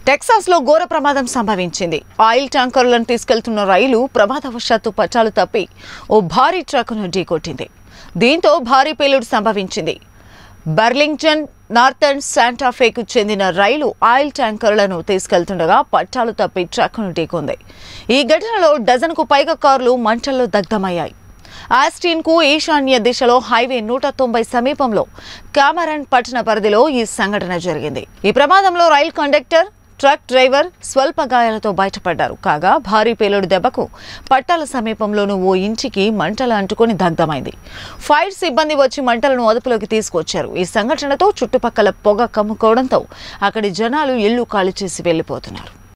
టెక్సాస్లో ఘోర ప్రమాదం సంభవించింది ఆయిల్ ట్యాంకర్లను తీసుకెళ్తున్న రైలు ప్రమాదవశాత్తు పట్టాలు తప్పి ఓ భారీ ట్రక్కును ఢీకొట్టింది దీంతో భారీ పేలుడు సంభవించింది బర్లింగ్టన్ నార్థన్ శాంటాఫేకు చెందిన రైలు ఆయిల్ ట్యాంకర్లను తీసుకెళ్తుండగా పట్టాలు తప్పి ట్రక్కును ఢీకొంది ఈ ఘటనలో డజన్కు పైగా కార్లు మంటల్లో దగ్ధమయ్యాయి ఆస్టిన్ కు ఈశాన్య దిశలో హైవే నూట తొంభై సమీపంలో కామరన్ పట్టణ పరిధిలో ఈ సంఘటన జరిగింది ఈ ప్రమాదంలో రైలు కండక్టర్ ట్రక్ డ్రైవర్ స్వల్ప గాయాలతో బయటపడ్డారు కాగా భారీ పేలుడు దెబ్బకు పట్టాల సమీపంలోని ఓ ఇంటికి మంటలు అంటుకొని దగ్ధమైంది ఫైర్ సిబ్బంది వచ్చి మంటలను అదుపులోకి తీసుకొచ్చారు ఈ సంఘటనతో చుట్టుపక్కల పొగ కమ్ముకోవడంతో అక్కడి జనాలు ఇళ్లు ఖాళీ చేసి వెళ్లిపోతున్నారు